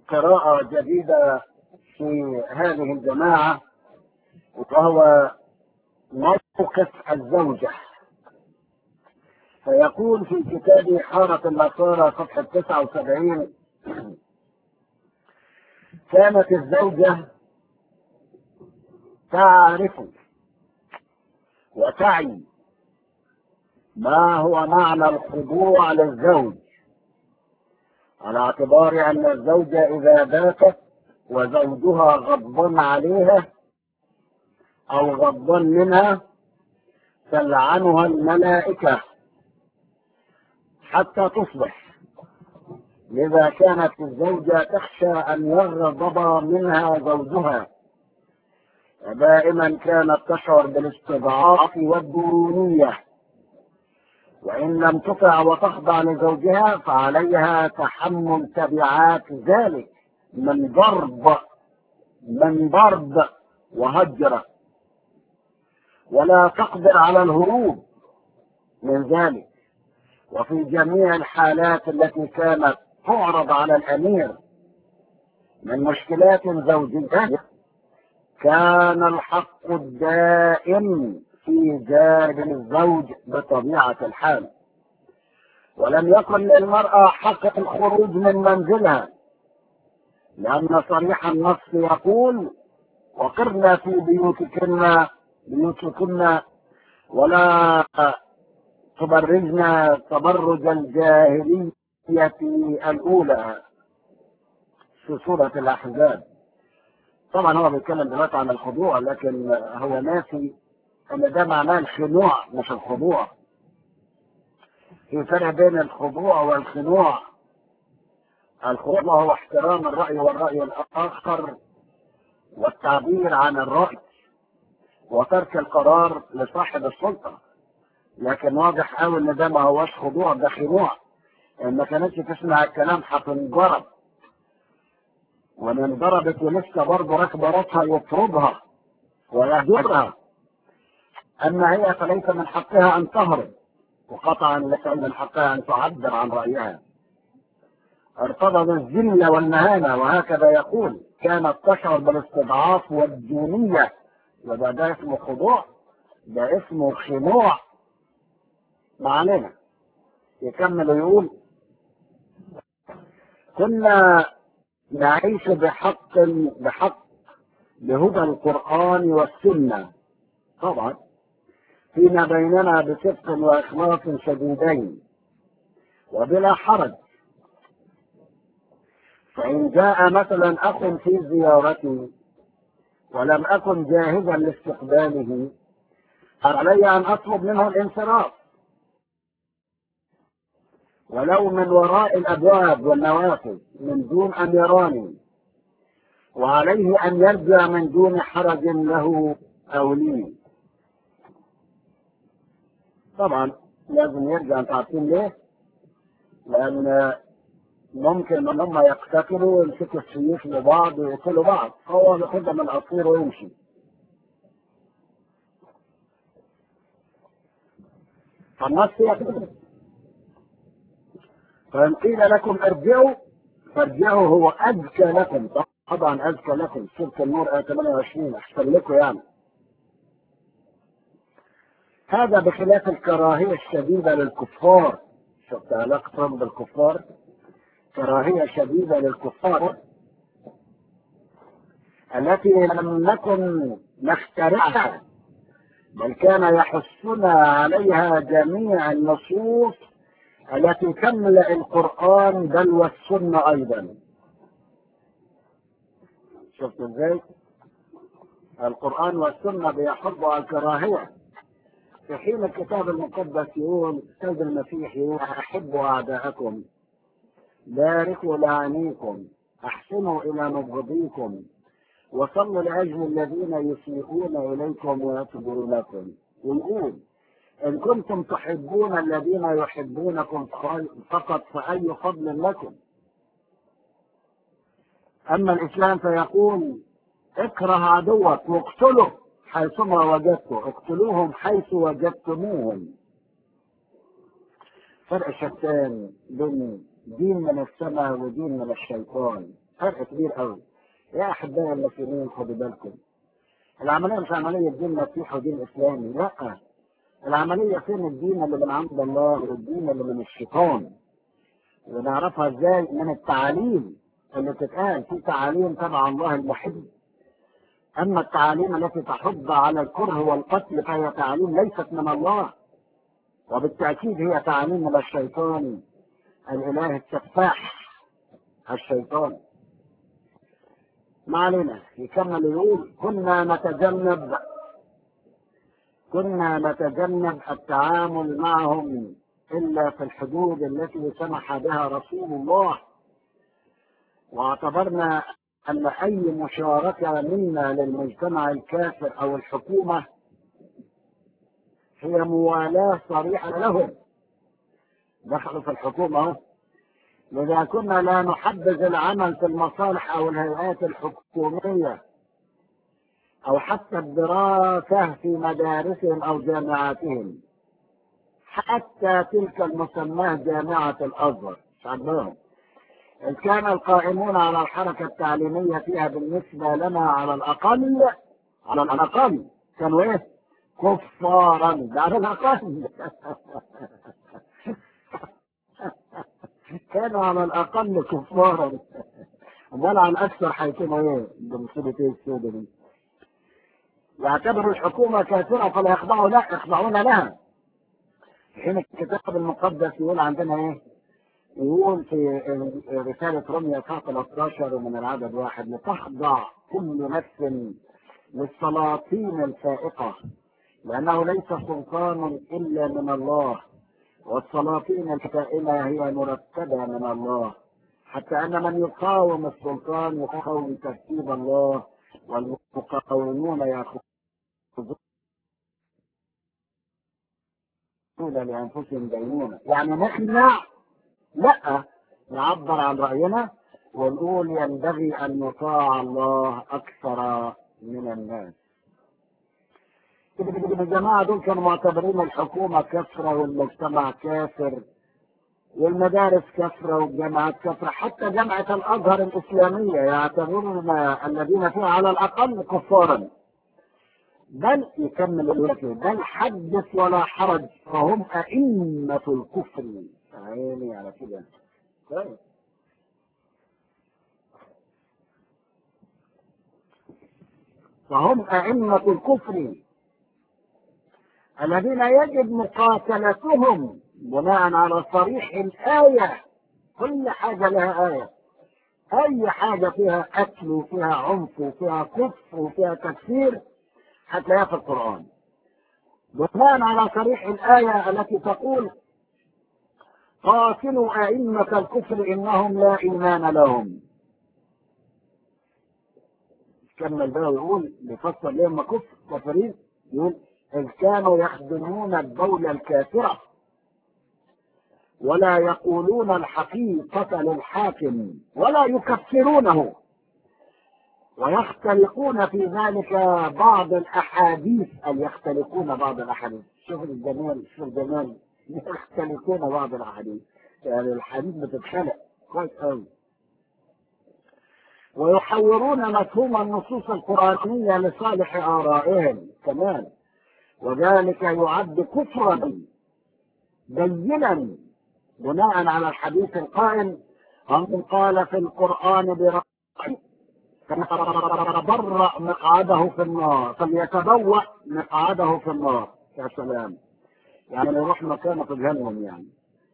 قراءة جديدة في هذه الجماعة وهو موقف الزوجة فيقول في كتاب حارة النصارى صفحة 79 كانت الزوجة تعرف وتعي ما هو معنى الخضوع للزوج على اعتبار ان الزوجة اذا باتت وزوجها غضبان عليها او غضبان منها تلعنها الملائكة حتى تصبح لذا كانت الزوجة تخشى ان يغضب منها زوجها ودائما كانت تشعر بالاستضعاف والدونية وإن لم تطع وتخضع لزوجها فعليها تحمل تبعات ذلك من ضرب من ضرب وهجر ولا تقدر على الهروب من ذلك وفي جميع الحالات التي كانت تعرض على الأمير من مشكلات زوجها كان الحق الدائم في جانب الزوج بطبيعة الحال ولم يكن للمرأة حق الخروج من منزلها لأن صريح النص يقول وقرنا في بيوتكن بيوتكن ولا تبرجن تبرج الجاهلية الأولى في سورة الأحزاب طبعا هو بيتكلم دلوقتي عن الخضوع لكن هو ناسي ان ده معناه الخنوع مش الخضوع في فرق بين الخضوع والخنوع الخضوع هو احترام الرأي والرأي الآخر والتعبير عن الرأي وترك القرار لصاحب السلطة لكن واضح قوي ان ده ما هوش خضوع ده خنوع ان ما كانتش تسمع الكلام هتنضرب وان انضربت ولسه برضه راكبه راسها يطردها ويهجرها اما هي فليس من حقها ان تهرب وقطعا ليس من حقها ان تعبر عن رايها ارتضى الذله والمهانه وهكذا يقول كانت تشعر بالاستضعاف والدونيه يبقى ده اسمه خضوع ده اسمه خنوع ما علينا يكمل ويقول كنا نعيش بحق بحق بهدى القرآن والسنة طبعا فيما بيننا بصدق وإخلاص شديدين وبلا حرج فإن جاء مثلا أخ في زيارتي ولم أكن جاهزا لاستقباله علي أن أطلب منه الانصراف ولو من وراء الأبواب والنوافذ من دون أن يراني وعليه أن يرجع من دون حرج له أو لي طبعا لازم يرجع انت عارفين ليه؟ لأن ممكن ان هم يقتتلوا ويمسكوا السيوف لبعض ويقتلوا بعض هو ياخدها من القصير ويمشي فالنص يقتل فإن قيل لكم ارجعوا فارجعوا هو أزكى لكم طبعا أزكى لكم سورة النور آية 28 أحسن لكم يعني هذا بخلاف الكراهية الشديدة للكفار شفت علاقتهم بالكفار كراهية شديدة للكفار التي لم نكن نخترعها بل كان يحثنا عليها جميع النصوص التي تملأ القرآن بل والسنة أيضا شفت ازاي؟ القرآن والسنة بيحضوا على الكراهية في حين الكتاب المقدس يقول سيد المسيح يقول أحبوا أعداءكم باركوا لعانيكم أحسنوا إلى مبغضيكم وصلوا لأجل الذين يسيئون إليكم ويكبرونكم ويقول إن كنتم تحبون الذين يحبونكم فقط فأي فضل لكم أما الإسلام فيقول اكره عدوك واقتله حيثما وجدته اقتلوهم حيث وجدتموهم فرق شتان بين دين من السماء ودين من الشيطان فرق كبير قوي يا احبائي المسلمين خدوا بالكم العمليه مش عمليه دين مسيح ودين اسلامي لا العمليه فين الدين اللي من عند الله والدين اللي من الشيطان ونعرفها ازاي من التعاليم اللي بتتقال في تعاليم تبع الله المحب اما التعاليم التي تحض على الكره والقتل فهي تعاليم ليست من الله وبالتاكيد هي تعاليم من الشيطان الاله السفاح الشيطان ما علينا يكمل يقول كنا نتجنب كنا نتجنب التعامل معهم الا في الحدود التي سمح بها رسول الله واعتبرنا ان اي مشاركه منا للمجتمع الكافر او الحكومه هي موالاه صريحه لهم دخلوا في الحكومه اهو لذا كنا لا نحبذ العمل في المصالح او الهيئات الحكوميه او حتى الدراسه في مدارسهم او جامعاتهم حتى تلك المسماه جامعه الازهر شعبهم إذ كان القائمون على الحركة التعليمية فيها بالنسبة لنا على الأقل على الأقل كانوا إيه؟ كفارا ده على الأقل كانوا على الأقل كفارا أمال على الأكثر هيكونوا إيه؟ ده مصيبة إيه السودة دي؟ يعتبروا الحكومة كافرة فلا يخضعوا لا يخضعون لها حين الكتاب المقدس يقول عندنا إيه؟ يقول في رسالة روميا 13 من العدد واحد لتخضع كل نفس للسلاطين الفائقة لأنه ليس سلطان إلا من الله والسلاطين الكائنة هي مرتبة من الله حتى أن من يقاوم السلطان يقاوم ترتيب الله والمقاومون يأخذون لأنفسهم دينونة يعني نخنع لا نعبر عن رأينا ونقول ينبغي أن يطاع الله أكثر من الناس الجماعة دول كانوا معتبرين الحكومة كافرة والمجتمع كافر والمدارس كافرة والجامعات كافرة حتى جامعة الأزهر الإسلامية يعتبرون الذين فيها على الأقل كفارا بل يكمل الوكي بل حدث ولا حرج فهم أئمة الكفر عيني على كده كويس فهم أئمة الكفر الذين يجب مقاتلتهم بناء على صريح الآية كل حاجة لها آية أي حاجة فيها قتل وفيها عنف وفيها كفر وفيها تكفير هتلاقيها في القرآن بناء على صريح الآية التي تقول قاتلوا أئمة الكفر إنهم لا إيمان لهم كمل بقى ويقول بيفسر ليه هم كفر كافرين يقول إذ كانوا يخدمون الدولة الكافرة ولا يقولون الحقيقة للحاكم ولا يكفرونه ويختلقون في ذلك بعض الأحاديث أن يختلقون بعض الأحاديث شوف الجمال شوف الجمال يختلقون بعض الأحاديث يعني الحديث بتتخلق كويس قوي ويحورون مفهوم النصوص القرآنية لصالح آرائهم كمان وذلك يعد كفرا بينا بناء على الحديث القائل من قال في القرآن برأيه فليتبرأ مقعده في النار فليتبوأ مقعده في النار يا سلام يعني يروح مكانه في جهنم يعني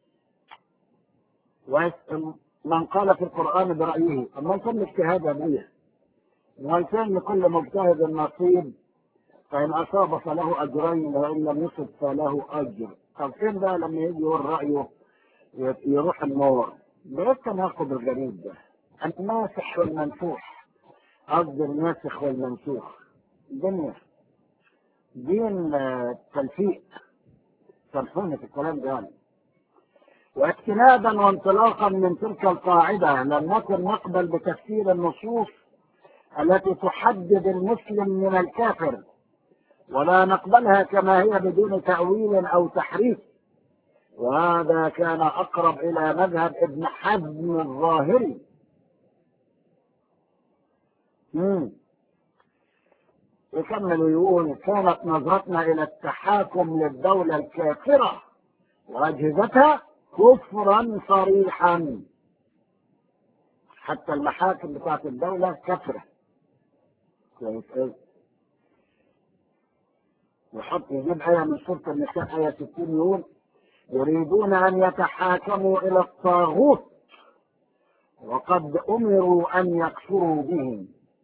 من قال في القرآن برأيه أما كان اجتهاد أبيه وكان لكل مجتهد نصيب فإن أصاب فله أجرين وإن لم يصب فله أجر طب فين بقى لما يجي يقول رأيه يروح النار ده ايه التناقض الغريب ده الناسخ والمنسوخ قصد الناسخ والمنسوخ دنيا دين تلفيق صرفوني في الكلام ده يعني واجتنابا وانطلاقا من تلك القاعدة لم نكن نقبل بتفسير النصوص التي تحدد المسلم من الكافر ولا نقبلها كما هي بدون تأويل أو تحريف وهذا كان أقرب إلى مذهب ابن حزم الظاهري مم. يكمل ويقول كانت نظرتنا إلى التحاكم للدولة الكافرة وأجهزتها كفرا صريحا حتى المحاكم بتاعت الدولة كفرة كويس أوي وحط يجيب آية من سورة النساء آية 60 يقول يريدون أن يتحاكموا إلى الطاغوت وقد أمروا أن يكفروا به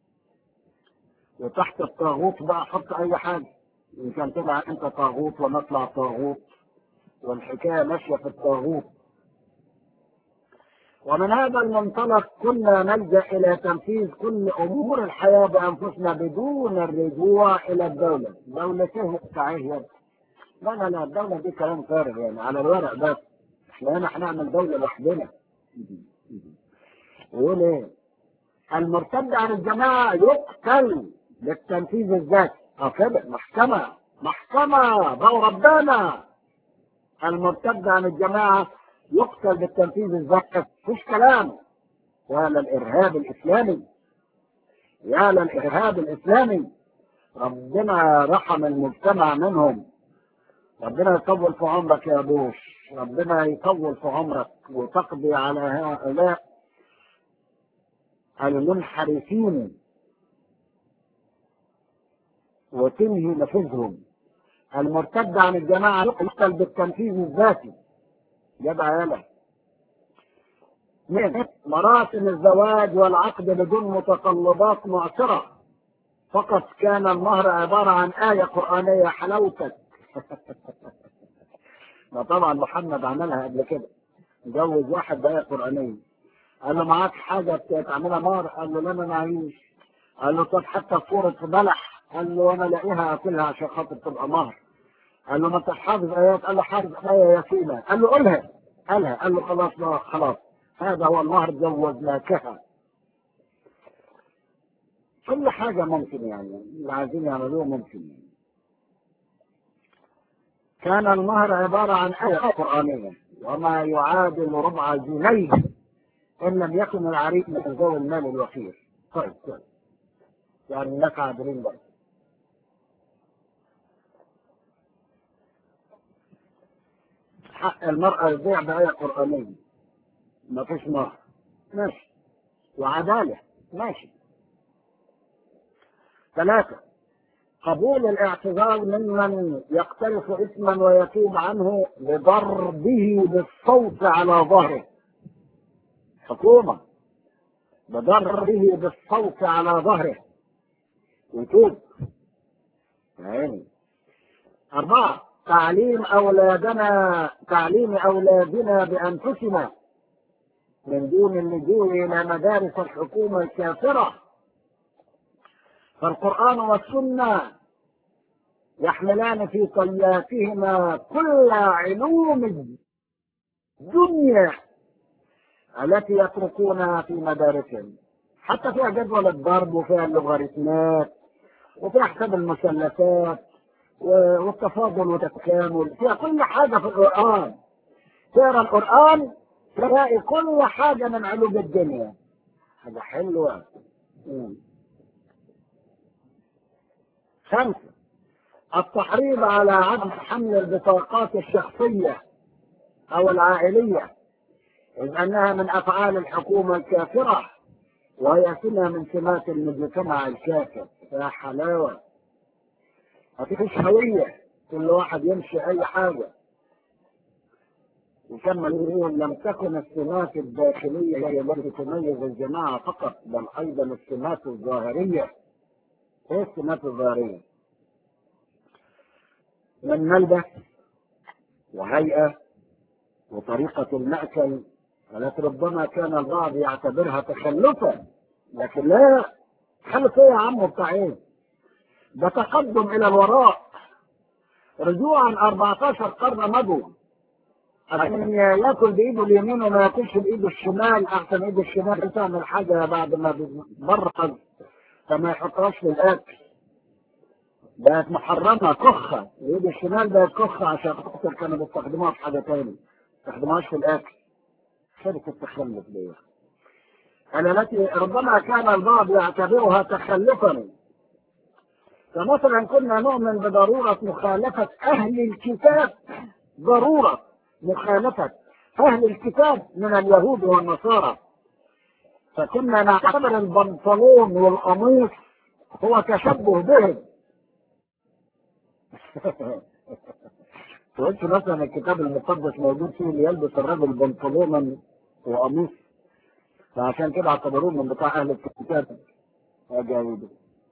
وتحت الطاغوت بقى حط أي حاجة إن كان طلع أنت طاغوت ونطلع طاغوت والحكاية ماشية في الطاغوت ومن هذا المنطلق كنا نلجأ إلى تنفيذ كل أمور الحياة بأنفسنا بدون الرجوع إلى الدولة دولة ايه بتاعيه لا لا لا الدولة دي كلام فارغ يعني على الورق بس احنا هنا هنعمل دولة لوحدنا يقول ايه المرتد عن الجماعة يقتل بالتنفيذ الذاتي اه كده محكمة محكمة بقوا ربنا المرتد عن الجماعة يقتل بالتنفيذ الذاتي مفيش كلام يا للإرهاب الإسلامي يا للإرهاب الإسلامي ربنا رحم المجتمع منهم ربنا يطول في عمرك يا بوش ربنا يطول في عمرك وتقضي على هؤلاء المنحرفين وتنهي نفوذهم المرتد عن الجماعة يقتل بالتنفيذ الذاتي جدع يلا من مراسم الزواج والعقد بدون متطلبات معصرة فقط كان المهر عبارة عن آية قرآنية حلاوتك ما طبعا محمد عملها قبل كده جوز واحد بآية قرآنية قال له معاك حاجة تعملها مهر قال له لا ما معيش قال له طب حتى صورة بلح قال له انا لاقيها اكلها عشان خاطر تبقى مهر قال له ما انت حافظ ايات قال له حافظ ايه يتيمه قال له قولها قالها قال له خلاص لا خلاص هذا هو المهر جوزناكها كل حاجه ممكن يعني اللي عايزين يعملوه ممكن يعني. كان المهر عبارة عن آية قرآنية وما يعادل ربع جنيه إن لم يكن العريس من ذوي المال الوفير طيب طيب يعني الناس عادلين بقى حق المرأة يبيع بآية قرآنية ما فيش مهر ماشي وعدالة ماشي ثلاثة قبول الاعتذار ممن يقترف اسما ويتوب عنه بضربه بالصوت على ظهره حكومة بضربه بالصوت على ظهره ويتوب يعني أربعة تعليم أولادنا تعليم أولادنا بأنفسنا من دون اللجوء إلى مدارس الحكومة الكافرة فالقرآن والسنة يحملان في طياتهما كل علوم الدنيا التي يتركونها في مدارسهم حتى فيها جدول الضرب وفيها اللوغاريتمات وفيها حساب المثلثات والتفاضل والتكامل فيها كل حاجة في القرآن تقرا القرآن تلاقي كل حاجة من علوم الدنيا حاجة حلوة مم. خمسة التحريض على عدم حمل البطاقات الشخصية أو العائلية إذ أنها من أفعال الحكومة الكافرة وهي سمة من سمات المجتمع الكافر يا حلاوة مفيش هوية كل واحد يمشي أي حاجة وكمل يقول لم تكن السمات الداخلية هي التي تميز الجماعة فقط بل أيضا السمات الظاهرية ايه السمات الظاهرية؟ من ملبس وهيئة وطريقة المأكل التي ربما كان البعض يعتبرها تخلفا لكن لا تخلف ايه يا عم بتاع ايه؟ ده تقدم الى الوراء رجوعا 14 قرن مضوا عشان ياكل بايده اليمين وما ياكلش بايده الشمال احسن ايده الشمال تعمل حاجه بعد ما بتبرد فما يحطهاش في الاكل بقت محرمه كخه الايد الشمال بقت كخه عشان خاطر كانوا بيستخدموها في حاجه تاني ما يستخدموهاش في الاكل شركه التخلف دي التي ربما كان البعض يعتبرها تخلفا فمثلا كنا نؤمن بضرورة مخالفة أهل الكتاب ضرورة مخالفة أهل الكتاب من اليهود والنصارى فكنا نعتبر البنطلون والقميص هو تشبه بهم تقولش مثلا الكتاب المقدس موجود فيه اللي يلبس الرجل بنطلونا وقميص فعشان كده اعتبروه من بتاع اهل الكتاب يا جاوده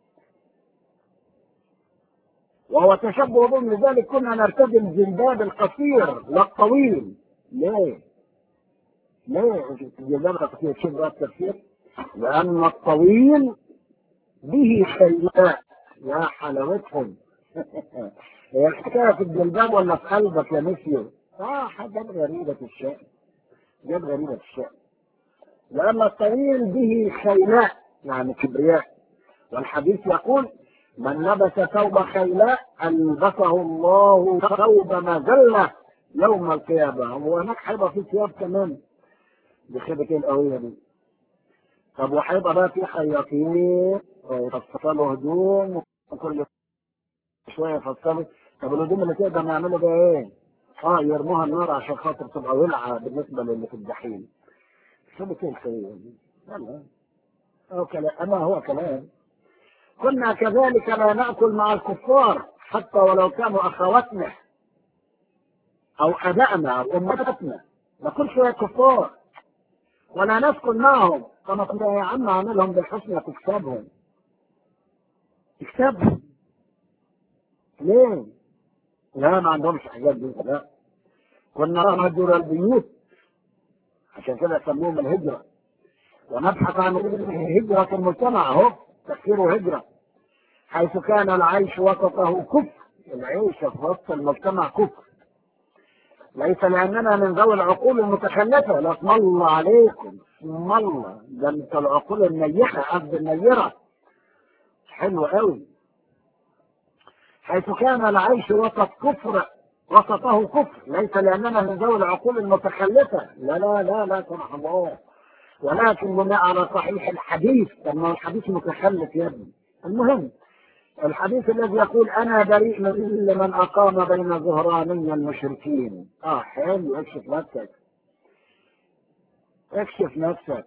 وهو تشبه بهم لذلك كنا نرتدي الجلباب القصير لا الطويل ليه؟ ليه الجلباب القصير شوف بقى التفسير لأن الطويل به خيلاء يا حلاوتهم هي الحكاية في الجلباب ولا في قلبك يا مسيو؟ اه حاجات غريبة في الشأن حاجات غريبة في الشأن لأن الطويل به خيلاء يعني كبرياء والحديث يقول من لبس ثوب خيلاء ألبسه الله ثوب مذلة يوم القيامة هو هناك هيبقى في ثياب كمان دي خيبة ايه القوية دي طب وهيبقى بقى في خياطين يفصلوا هدوم وكل شوية يفصلوا طب الهدوم اللي تقدر نعمله ده ايه؟ اه يرموها النار عشان خاطر تبقى ولعة بالنسبة للي في الجحيم خيبة ايه الخيبة دي؟ يلا هو كلام أما هو كلام كنا كذلك لا نأكل مع الكفار حتى ولو كانوا أخواتنا أو أبائنا أو أمهاتنا ناكلش يا كفار ولا نسكن معهم كما كنا يا عم عاملهم بالحسنى تكسبهم تكسبهم ليه؟ لا ما عندهمش حاجات دي لا كنا نهجر البيوت عشان كده سموهم الهجرة ونبحث عن هجرة المجتمع اهو تفسيره هجرة حيث كان العيش وسطه كفر العيش في وسط المجتمع كفر ليس لأننا من ذوي العقول المتخلفة لا اسم الله عليكم اسم الله ده انت العقول النيحة قصد النيرة حلو قوي حيث كان العيش وسط كفر وسطه كفر ليس لأننا من ذوي العقول المتخلفة لا لا لا لا سمح الله ولكن بناء على صحيح الحديث لما الحديث متخلف يا ابني المهم الحديث الذي يقول انا بريء من كل من اقام بين ظهراني المشركين اه حلو اكشف نفسك اكشف نفسك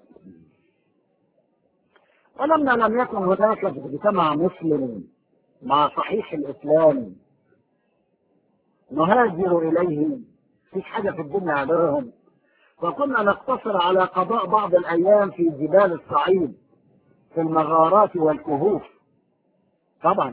ولما لم يكن هناك مجتمع مسلم مع صحيح الاسلام نهاجر اليه مفيش حاجه في الدنيا عبرهم فكنا نقتصر على قضاء بعض الايام في جبال الصعيد في المغارات والكهوف طبعا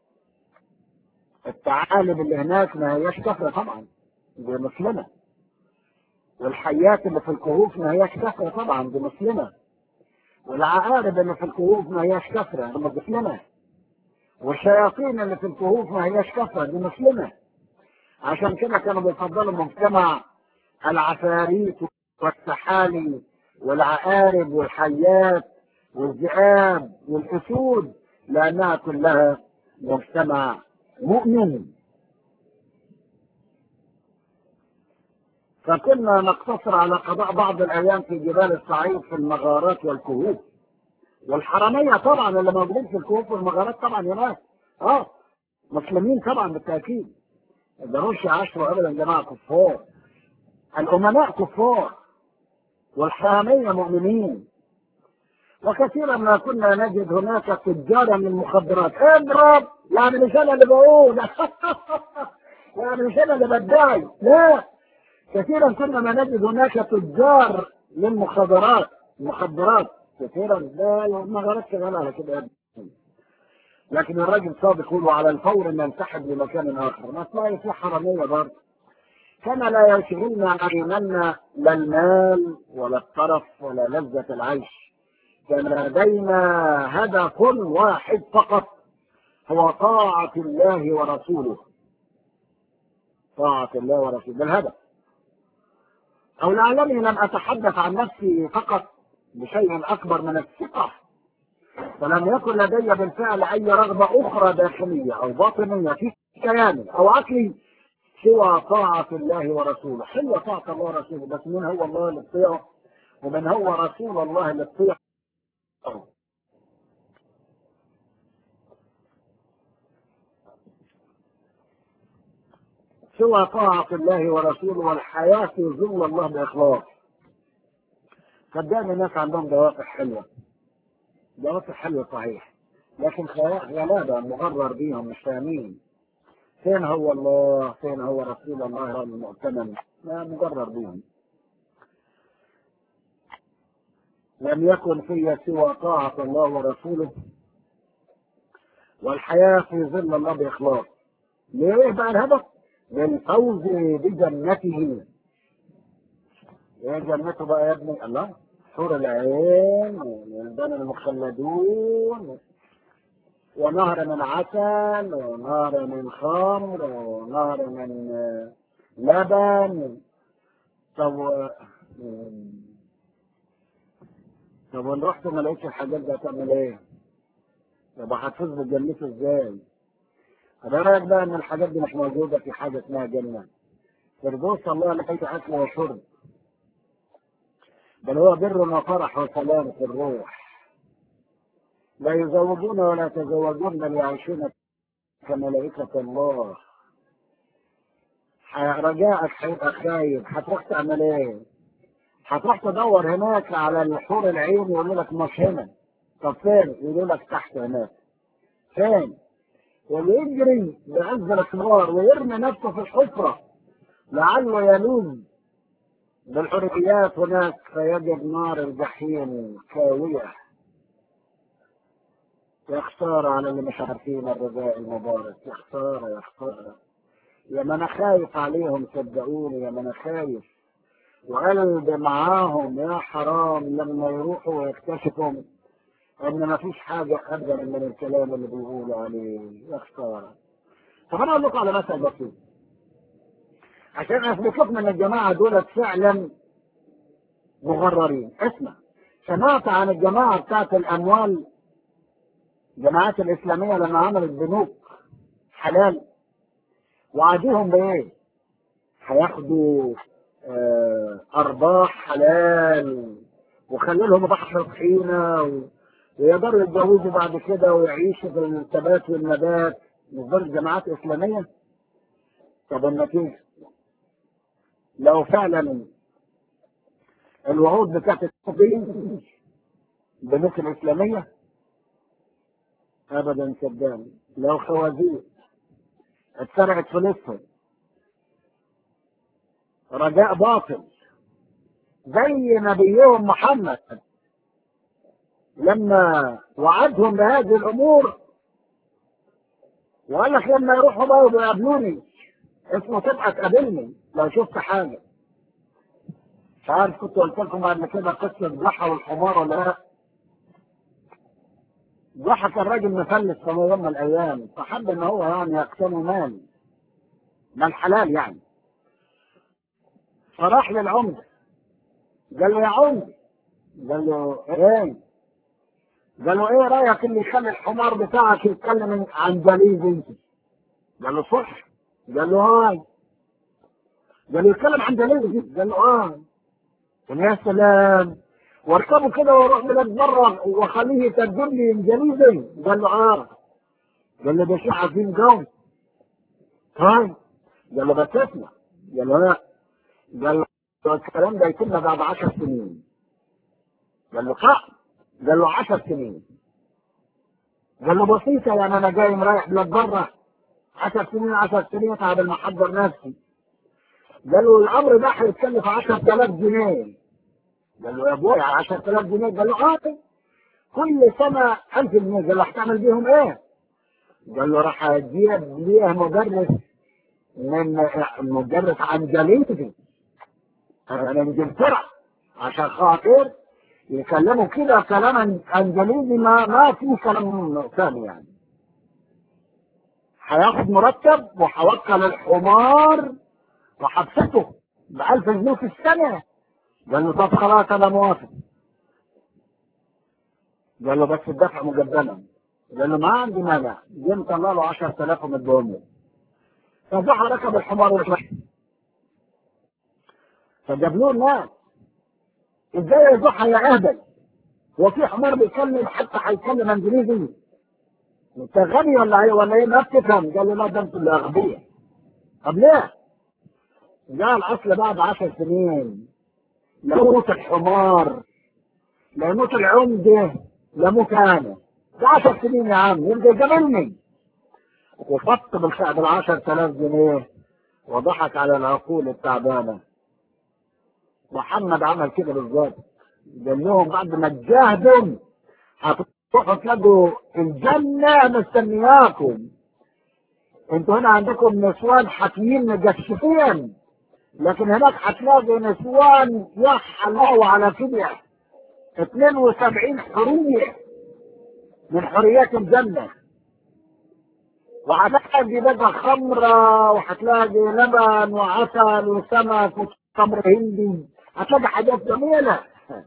الثعالب اللي هناك ما هياش كثرة طبعا دي مسلمة والحيات اللي في الكهوف ما هياش كثرة طبعا دي مسلمة والعقارب اللي في الكهوف ما هياش كثرة دي مسلمة والشياطين اللي في الكهوف ما هياش كثرة دي مسلمة عشان كده كانوا بيفضلوا مجتمع العفاريت والسحالي والعقارب والحيات والذئاب والاسود لانها كلها مجتمع مؤمن فكنا نقتصر على قضاء بعض الايام في جبال الصعيد في المغارات والكهوف والحرامية طبعا اللي موجودين في الكهوف والمغارات طبعا هناك اه مسلمين طبعا بالتاكيد ما يقدروش يعاشروا ابدا جماعه كفار الامناء كفار والحرامية مؤمنين وكثيرا ما كنا نجد هناك تجارا للمخدرات اضرب يعني مش انا اللي بقول يعني مش انا اللي بدعي لا كثيرا كنا ما نجد هناك تجار للمخدرات مخدرات كثيرا لا المغارات شغاله على كده لكن الراجل صادق يقول على الفور ننسحب لمكان اخر ما تلاقي في حراميه برضه كما لا يشغلنا عيننا لا المال ولا الطرف ولا لذة العيش كان لدينا هدف واحد فقط هو طاعة الله ورسوله طاعة الله ورسوله ده الهدف أو لعلني لم أتحدث عن نفسي فقط بشيء أكبر من الثقة فلم يكن لدي بالفعل أي رغبة أخرى داخلية أو باطنية في كياني أو عقلي سوى طاعة الله ورسوله حلوة طاعة الله ورسوله بس من هو الله اللي تطيعه ومن هو رسول الله اللي تطيعه سوى طاعة الله ورسوله والحياة في ظل الله بإخلاص صدقني الناس عندهم دوافع حلوة دوافع حلوة صحيح لكن غلابة مغرر بيهم مش فاهمين فين هو الله فين هو رسول الله المؤتمن ما مغرر بيهم لم يكن في سوى طاعة الله ورسوله والحياة في ظل الله بإخلاص ليه بقى الهدف؟ للفوز بجنته ايه جنته بقى يا ابني الله حور العين والولدان المخلدون ونهر من عسل ونهر من خمر ونهر من لبن طب طب وان رحت ما لقيتش الحاجات دي هتعمل ايه؟ طب هتفوز بجنته ازاي؟ طب ايه رايك بقى ان الحاجات دي مش موجوده في حاجه اسمها جنه؟ فردوس الله لقيت اكل وشرب بل هو بر وفرح وسلام في الروح لا يزوجون ولا يتزوجون بل يعيشون كملائكة الله رجاءك هيبقى خايب هتروح تعمل ايه؟ هتروح تدور هناك على الحور العين يقول لك مش هنا طب فين؟ يقول لك تحت هناك فين؟ ويجري بعز الاصرار ويرمي نفسه في الحفرة لعله يلوذ بالحريات هناك فيجد نار الجحيم كاوية يا خسارة على اللي مش عارفين الرجاء المبارك يا خسارة يا خسارة يا ما انا خايف عليهم صدقوني يا ما انا خايف وقلبي معاهم يا حرام لما يروحوا ويكتشفوا ان ما فيش حاجة ابدا من الكلام اللي بيقولوا عليه يا خسارة طب انا اقول لكم على مثل بسيط عشان اثبت لكم ان الجماعة دول فعلا مغررين اسمع سمعت عن الجماعة بتاعت الاموال الجماعات الاسلامية لما عملت بنوك حلال وعدوهم بايه هياخدوا آه ارباح حلال وخلوا لهم بحر طحينة و... ويقدروا يتجوزوا بعد كده ويعيشوا في الثبات والنبات مش دول جماعات اسلامية طب النتيجة لو فعلا الوعود بتاعت البنوك الإسلامية أبدا صدقني لو خوازيق اتسرقت فلوسهم رجاء باطل زي نبيهم محمد لما وعدهم بهذه الأمور وقال لك لما يروحوا بقى ويقابلوني اسمه تبقى تقابلني لو شفت حاجة مش عارف كنت قلت لكم قبل كده قصة ضحى والحمار ولا لا ضحى كان راجل مفلس في يوم من الأيام فحب إن هو يعني يقتني مال مال حلال يعني فراح للعمدة قال له يا عمدة قال له ايه قال له ايه رايك اللي يخلي الحمار بتاعك يتكلم عن جليز انت قال له صح قال له هاي قال له يتكلم عن جليز قال له اه قال يا سلام واركبه كده واروح بلاد بره واخليه يترجم لي انجليزي قال له اه قال له ده شيء عظيم قوي طيب قال له بس اسمع قال له لا قال له الكلام ده يتم بعد عشر سنين قال له صح قال له عشر سنين قال له بسيطة يعني أنا جاي مريح بلاد بره عشر سنين عشر سنين قبل ما أحضر نفسي قال له الأمر ده هيتكلف 10000 جنيه قال له يا ابويا 10000 جنيه قال له اه كل سنة 1000 جنيه قال له هتعمل بيهم ايه؟ قال له راح اجيب ليه مدرس من مدرس عن جليدي من انجلترا عشان خاطر يكلموا كده كلام انجليزي ما ما في كلام ثاني يعني هياخد مرتب وهوكل الحمار وحبسته ب 1000 جنيه في السنه قال له طب خلاص انا موافق قال له بس الدفع مقدما قال له ما عندي مانع جيم طلع له 10000 ومدهم له فضحى ركب الحمار ومشي فجاب له الناس ازاي يا ضحى يا اهبل هو في حمار بيتكلم حتى هيتكلم انجليزي انت غبي ولا ايه ولا ايه ما بتفهم قال له لا ده انتوا اللي اغبياء طب ليه؟ قال اصل بعد عشر سنين لا يموت الحمار لا يموت العمدة لا موت انا ده عشر سنين يا عم يبقى يقابلني وفط بالخ- بالعشر تلاف جنيه وضحك على العقول التعبانة محمد عمل كده بالظبط قال لهم بعد ما تجاهدوا هتروحوا تلاقوا الجنة مستنياكم انتوا هنا عندكم نسوان حكيين مجشفين لكن هناك هتلاقوا نسوان يحلوا على كده 72 حرية من حريات الجنة وهتلاقي بقى خمرة وهتلاقي لبن وعسل وسمك وتمر هندي هتلاقي حاجات جميلة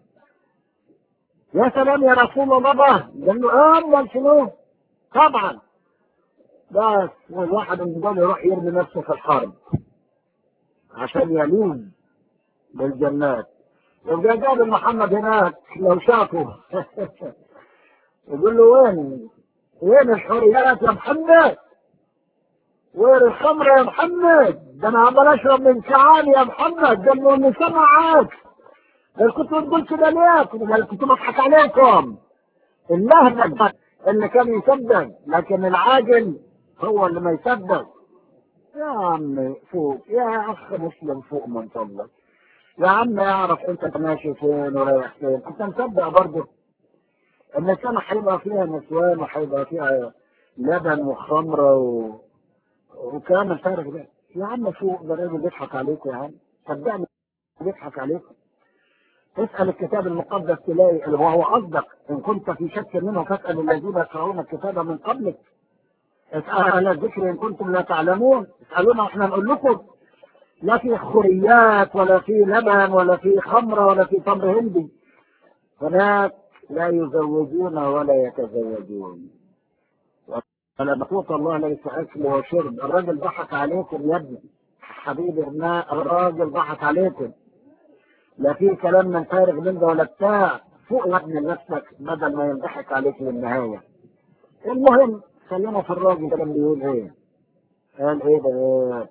يا سلام يا رسول الله قال له اه امال شنو طبعا بس والواحد من دول يروح يرمي نفسه في الحرب عشان يلوذ بالجنات يبقى قابل محمد هناك لو شافه يقول له وين وين الحريات يا محمد وين الخمر يا محمد ده انا عمال اشرب من شعان يا محمد قال له اللي سمعك قال كنت بتقول كده ليه؟ قال كنت بضحك عليكم اللهبل اللي كان يصدق لكن العاجل هو اللي ما يصدق يا عم فوق يا اخ مسلم فوق من فضلك يا عم اعرف انت ماشي فين ورايح فين انت مصدق برضه ان السنة هيبقى فيها نسوان وهيبقى فيها لبن وخمرة و... وكلام الفارغ ده يا عم فوق ده الراجل بيضحك عليكم يا عم صدقني بيضحك عليكم اسأل الكتاب المقدس تلاقي اللي هو أصدق إن كنت في شك منه فاسأل الذين يقرؤون الكتاب من قبلك اسأل أهل الذكر إن كنتم لا تعلمون اسألونا وإحنا نقول لكم لا في خريات ولا في لبن ولا في خمرة ولا في تمر هندي هناك لا يزوجون ولا يتزوجون فلمقوت الله ليس أكل وشرب الراجل ضحك عليكم يا ابني حبيبي ابناء الراجل ضحك عليكم لا في كلام من فارغ من ده ولا بتاع فوق يا ابني نفسك بدل ما ينضحك عليك للنهاية المهم خلينا في الراجل ده كان بيقول ايه قال ايه ده إيه؟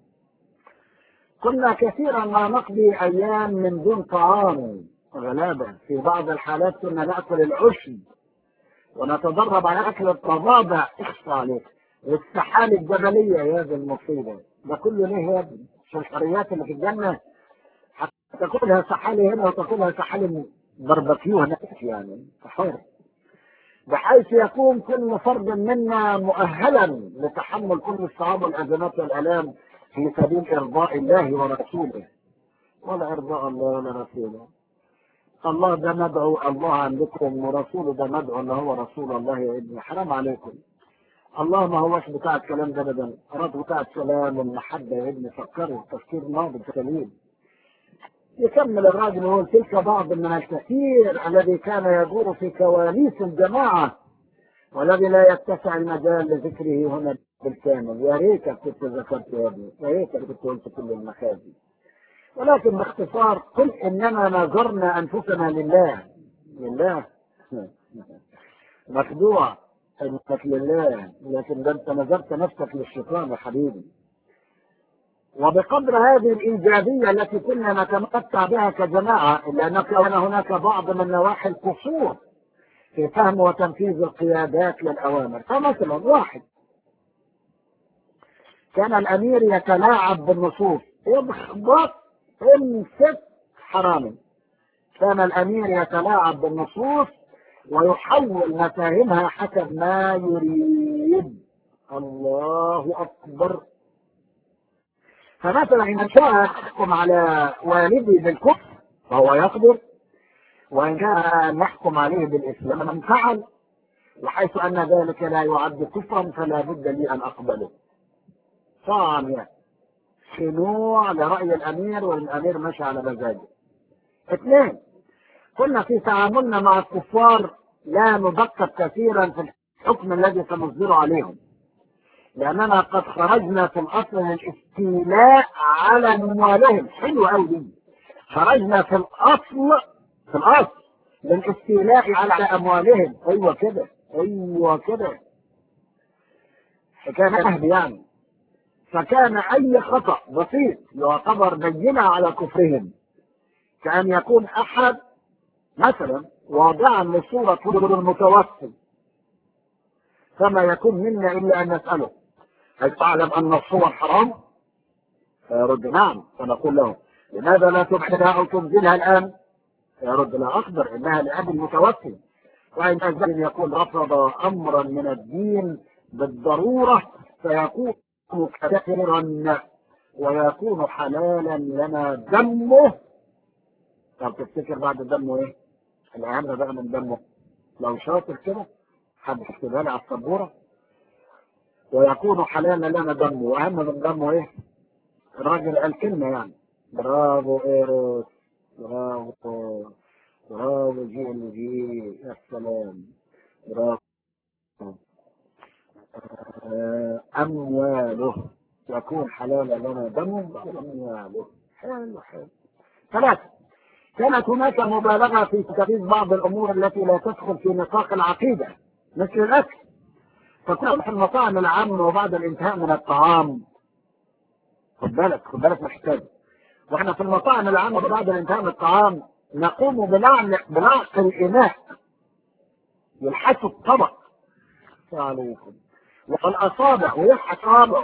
كنا كثيرا ما نقضي ايام من دون طعام غلابة في بعض الحالات كنا ناكل العشب ونتدرب على اكل الضفادع اخصى عليك والسحال الجبلية يا ذا المصيبة ده كله ليه يا ابني مش الحريات اللي في الجنة تاكلها سحالي هنا وتاكلها سحالي باربكيو هناك يعني حر بحيث يكون كل فرد منا مؤهلا لتحمل كل الصعاب والازمات والالام في سبيل ارضاء الله ورسوله ولا ارضاء الله ولا رسوله الله ده مدعو الله عندكم ورسوله ده مدعو ان هو رسول الله يا ابني حرام عليكم الله ما هوش بتاع الكلام ده ابدا اراد بتاع السلام والمحبه يا ابني فكروا تفكير ناضج سليم يكمل الراجل ويقول تلك بعض من الكثير الذي كان يدور في كواليس الجماعة والذي لا يتسع المجال لذكره هنا بالكامل يا ريتك كنت ذكرت يا ابني يا ريتك كنت قلت كل المخازي ولكن باختصار قل انما نظرنا انفسنا لله لله مخدوع انك لله لكن ده انت نظرت نفسك للشيطان يا حبيبي وبقدر هذه الإيجابية التي كنا نتمتع بها كجماعة إلا أن كان هناك بعض من نواحي القصور في فهم وتنفيذ القيادات للأوامر فمثلا واحد كان الأمير يتلاعب بالنصوص اضبط امسك حرامي كان الأمير يتلاعب بالنصوص ويحول مفاهيمها حسب ما يريد الله أكبر فمثلا إن شاء يحكم على والدي بالكفر فهو يقدر وإن شاء أن يحكم عليه بالإسلام من فعل وحيث أن ذلك لا يعد كفرا فلا بد لي أن أقبله ثانيا خنوع لرأي الأمير والأمير مشى على مزاجه اثنين كنا في تعاملنا مع الكفار لا ندقق كثيرا في الحكم الذي سنصدره عليهم لأننا قد خرجنا في الأصل للاستيلاء على أموالهم حلو أوي خرجنا في الأصل في الأصل للاستيلاء على أموالهم أيوة كده أيوة كده حكاية مهد يعني فكان أي خطأ بسيط يعتبر بينة على كفرهم كأن يكون أحد مثلا واضعا لصورة المتوسل فما يكون منا إلا أن نسأله هل تعلم أن الصور حرام؟ فيرد نعم فنقول له لماذا لا تبعدها أو تنزلها الآن؟ فيرد لا أخبر إنها لأبي المتوسل وإن أجل يكون رفض أمرا من الدين بالضرورة فيكون كثيرا ويكون حلالا لنا دمه طب تفتكر بعد دمه ايه؟ الأهم بقى من دمه لو شاطر كده حد يكتبها لي على السبورة ويكون حلالا لنا دمه وأهم من دمه ايه؟ الراجل قال كلمة يعني برافو ايروس برافو برافو جي ال جي يا سلام برافو أمواله يكون حلالا لنا دمه أمواله حلو حلو ثلاثة كانت هناك مبالغة في تجهيز بعض الأمور التي لا تدخل في نطاق العقيدة مثل الأكل فتكون في المطاعم العامة وبعد الانتهاء من الطعام خد بالك خد بالك محتاج واحنا في المطاعم العامة بعد الانتهاء من الطعام نقوم بلعن بلعق الإناء يلحسوا الطبق عليكم والأصابع ويلحس أصابع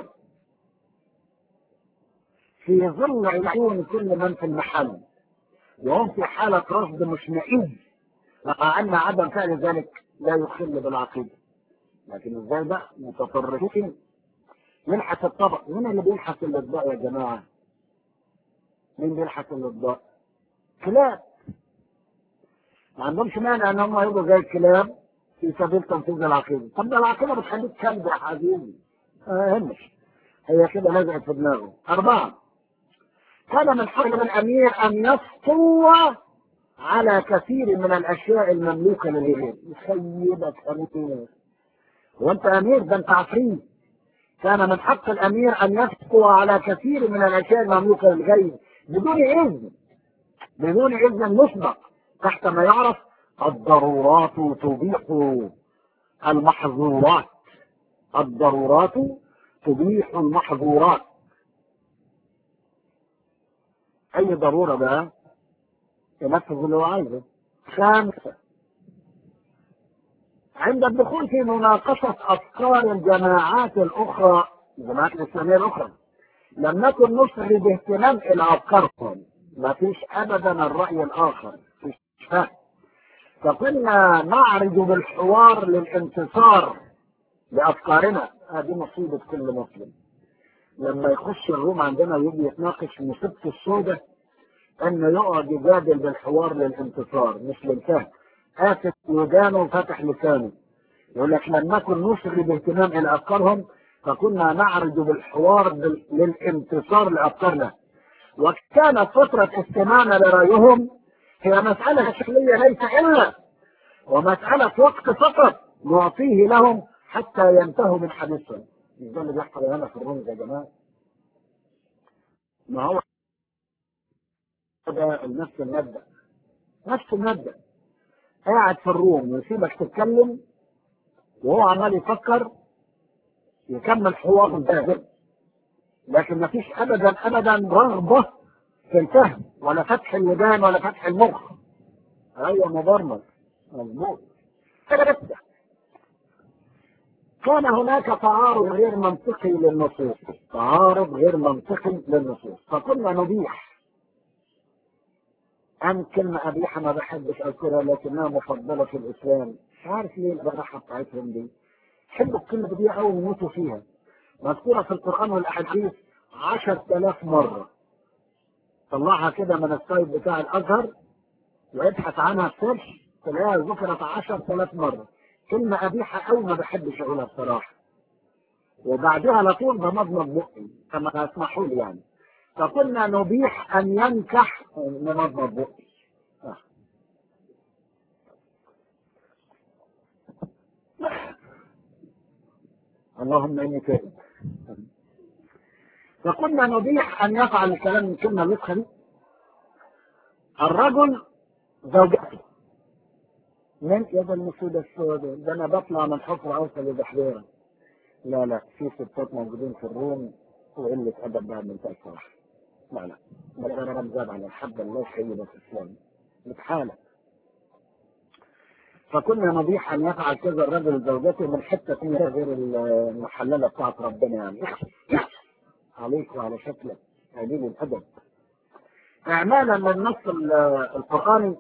في ظل عيون كل من في المحل وهم في حالة رصد مشمئز مع أن عدم فعل ذلك لا يخل بالعقيدة لكن ازاي بقى متطرفين يلحس الطبق مين اللي بيلحس الاطباق يا جماعة مين بيلحس الاطباق كلاب ما عندهمش مانع ان هم يبقوا زي الكلاب في سبيل تنفيذ العقيدة طب ده العقيدة بتخليك كلب يا حبيبي ما يهمش هي كده لزقت في دماغه أربعة كان من حق الأمير أن يسطو على كثير من الأشياء المملوكة للغير يخيبك أمير وأنت أمير ده أنت عفريت كان من حق الأمير أن يسطو على كثير من الأشياء المملوكة للغير بدون إذن بدون إذن مسبق تحت ما يعرف الضرورات تبيح المحظورات الضرورات تبيح المحظورات اي ضرورة بقى ينفذ اللي هو عايزه خامسة عند الدخول في مناقشة أفكار الجماعات الأخرى الجماعات الإسلامية الأخرى لم نكن نسعي باهتمام إلى أفكارهم ما فيش أبدا الرأي الآخر مش فاهم فكنا نعرض بالحوار للانتصار لأفكارنا هذه مصيبة كل مسلم لما يخش الروم عندنا ويجي يتناقش مصيبته السوداء انه يقعد يجادل بالحوار للانتصار مش للفهم قافل ودانه وفتح لسانه يقول لك لم نكن نشغل باهتمام الى افكارهم فكنا نعرض بالحوار بال... للانتصار لافكارنا وكانت فترة استماعنا لرأيهم هي مسألة شكلية ليس إلا ومسألة وقت فقط نعطيه لهم حتى ينتهوا من حديثهم مش ده اللي بيحصل هنا في الروم يا جماعة ما هو ده نفس المبدأ نفس المبدأ قاعد في الروم ويسيبك تتكلم وهو عمال يفكر يكمل حواره ده لكن ما فيش ابدا ابدا رغبه في الفهم ولا فتح الودان ولا فتح المخ ايوه مبرمج مظبوط كده بس كان هناك تعارض غير منطقي للنصوص تعارض غير منطقي للنصوص فكنا نبيح أن كلمة قبيحة ما بحبش أذكرها لكنها مفضلة في الإسلام مش عارف ليه البراحة بتاعتهم دي حبوا الكلمة دي أوي يموتوا فيها مذكورة في القرآن والأحاديث عشر آلاف مرة طلعها كده من السايت بتاع الأزهر وابحث عنها في سيرش تلاقيها ذكرت عشر آلاف مرة كلمة قبيحة أوي ما بحبش أقولها بصراحة وبعدها على طول بمضمض بقي كما اسمحوا لي يعني فكنا نبيح أن ينكح نمضمض بقي آه. اللهم إني تائب فكنا نبيح أن يفعل الكلام من كلمة النسخة دي الرجل زوجته من يد المسودة السوداء ده أنا بطلع من حفرة أوصل لبحريرة لا لا في ستات موجودين في الروم وقلة أدب بقى من الصراحة لا لا بل أنا رمزان على الحد الله سيد الإسلام متحالة فكنا نضيح أن يفعل كذا الرجل زوجته من حتة فيها غير المحللة بتاعت ربنا يعني عليك وعلى شكلك قليل الأدب إعمالا للنص القرآني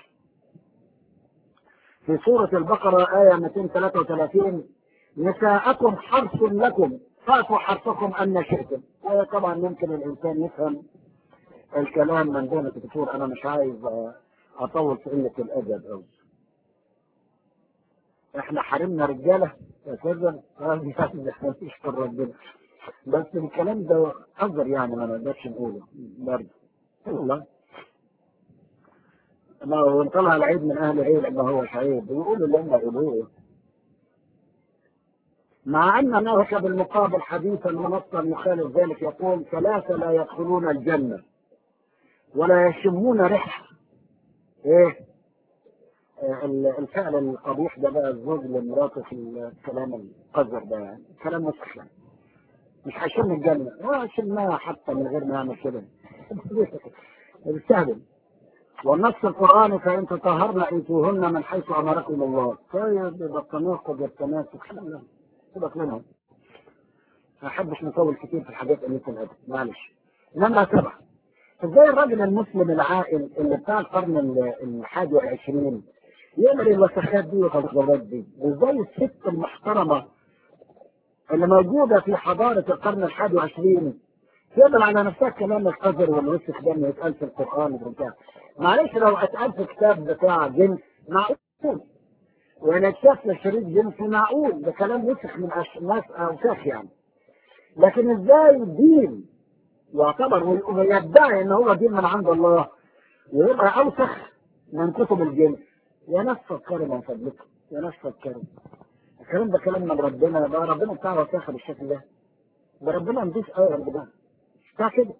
في سورة البقرة آية 233 نساءكم حرث لكم فاتوا حرثكم أن شئتم طبعا ممكن الإنسان يفهم الكلام من دون الدكتور أنا مش عايز أطول في قلة الأدب أوي احنا حرمنا رجاله يا سيدنا يشكر ربنا بس الكلام ده حذر يعني ما نقدرش نقوله برضه والله ما هو طلع العيب من اهل عيب ما هو عيب بيقولوا اللي هم يقولوه مع ان نهك بالمقابل حديثا منصا يخالف ذلك يقول ثلاثه لا يدخلون الجنه ولا يشمون ريحه ايه الفعل القبيح ده بقى الزوج لمراته في الكلام القذر ده يعني كلام مسخ يعني مش هيشم الجنة هو شمها حتى من غير ما يعمل كده بيستهبل والنص القرآني فإن تطهرن أيتوهن من حيث أمركم الله طيب يبقى التناقض والتماسك سيبك منهم ما أحبش نطول كتير في الحاجات اللي في الأدب معلش نمرة سبعة ازاي الراجل المسلم العاقل اللي بتاع القرن الحادي والعشرين يعمل الوسخات دي والغلط دي وازاي الست المحترمه اللي موجوده في حضاره القرن الحادي والعشرين تقبل على نفسها كلام القذر والوسخ ده انه يتقال في القران وبتاع معلش لو اتقال في كتاب بتاع جنس معقول وانا اتشاف شريط جنسي معقول ده كلام وسخ من ناس اوساخ يعني لكن ازاي دين يعتبر ويدعي ان هو دين من عند الله ويبقى اوسخ من كتب الجنس يا ناس فكروا من فضلكم يا ناس فكروا الكلام ده كلام من ربنا ده ربنا بتاع وساخه بالشكل ده ده ربنا نضيف قوي ربنا بتاع كده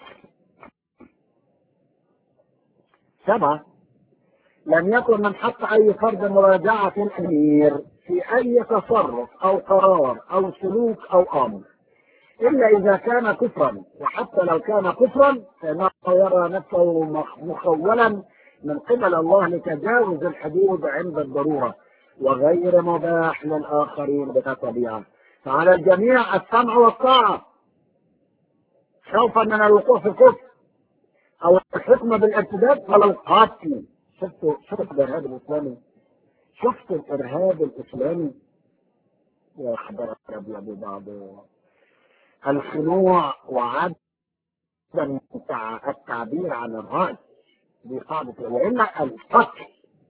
سبعة لم يكن من حق أي فرد مراجعة الأمير في أي تصرف أو قرار أو سلوك أو أمر إلا إذا كان كفرا وحتى لو كان كفرا فإنه يرى نفسه مخولا من قبل الله لتجاوز الحدود عند الضرورة وغير مباح للآخرين بطبيعة فعلى الجميع السمع والطاعة خوفا من الوقوع في الكفر أو الحكم بالارتداد ولا القتل شفتوا شفتوا الإرهاب الإسلامي شفتوا الإرهاب الإسلامي يا خبر أبيض بعض الخنوع وعدم التعبير عن الرأي دي قاعدة وإلا القتل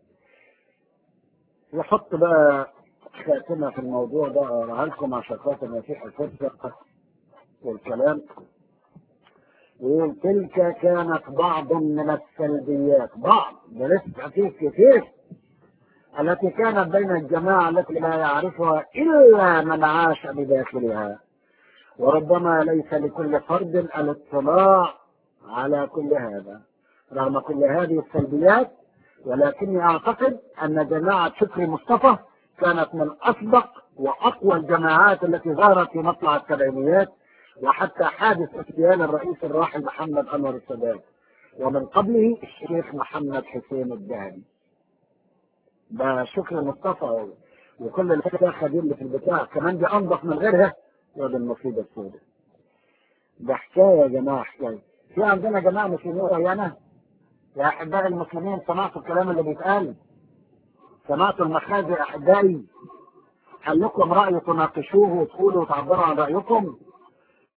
يحط بقى خاتمة في الموضوع ده أقراها لكم عشان خاطر مسيح الفرصة والكلام يقول تلك كانت بعض من السلبيات بعض ده لسه في كتير التي كانت بين الجماعة التي لا يعرفها إلا من عاش بداخلها وربما ليس لكل فرد الاطلاع على كل هذا رغم كل هذه السلبيات ولكني اعتقد ان جماعه شكري مصطفى كانت من اصدق واقوى الجماعات التي ظهرت في مطلع السبعينيات وحتى حادث اغتيال الرئيس الراحل محمد انور السادات ومن قبله الشيخ محمد حسين الدهبي ده شكري مصطفى وكل الفساخه دي اللي في البتاع كمان دي انضف من غيرها يا دي المصيبه السوداء ده حكايه يا جماعه حكايه في عندنا جماعه مسلمين ريانه يا احبائي المسلمين سمعتوا الكلام اللي بيتقال سمعتوا المخازي احبائي هل لكم راي تناقشوه وتقولوا وتعبروا عن رايكم